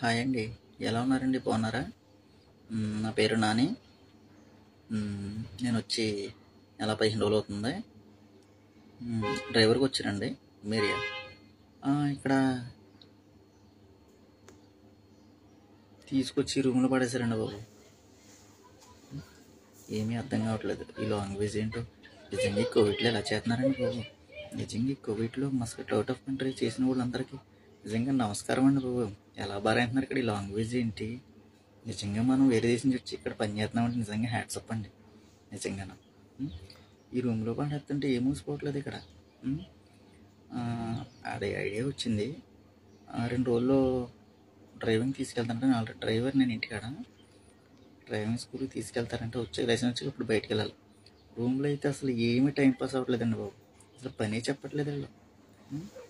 Hi అండి ఎలా ఉన్నారండి బాగున్నారా మ్మ్, నా పేరు నాని మ్మ్, నేను వచ్చి నెల పదిహేను రోజులు అవుతుంది మ్మ్, డ్రైవర్కి వచ్చానండి మీరు ఆ, ఇక్కడ తీసుకొచ్చి రూమ్లో పడేశారండి బాబు ఏమీ అర్థం కావట్లేదు ఈ లాంగ్వేజ్ ఏంటో నిజంగా ఈ కోవిడ్లో ఎలా చేస్తున్నారండి బాబు నిజంగా ఈ కోవిడ్లో మస్కట్ అవుట్ ఆఫ్ కంట్రీ చేసిన వాళ్ళందరికీ నిజంగా నమస్కారం అండి బాబు ఎలా బారంటున్నారు ఇక్కడ ఈ లాంగ్వేజ్ ఏంటి నిజంగా మనం వేరే దేశం నుంచి వచ్చి ఇక్కడ పని చేస్తున్నామంటే నిజంగా హ్యాట్సప్ అండి నిజంగాను ఉం? ఈ రూమ్లో పడేస్తుంటే ఏం మూసిపోవట్లేదు ఇక్కడ ఉం? ఆ, అదే ఐడియా వచ్చింది ఆ, రెండు రోజుల్లో డ్రైవింగ్ తీసుకెళ్తానంటే ఆల్రెడీ డ్రైవర్ నేను ఇంటికాడ డ్రైవింగ్ స్కూల్కి తీసుకెళ్తారంటే వచ్చే లైసెన్స్ వచ్చి ఇప్పుడు బయటికి వెళ్ళాలి రూమ్లో అయితే అసలు ఏమీ టైం పాస్ అవ్వట్లేదండి బాబు అసలు పనే చెప్పట్లేదు వీళ్ళు ఉం?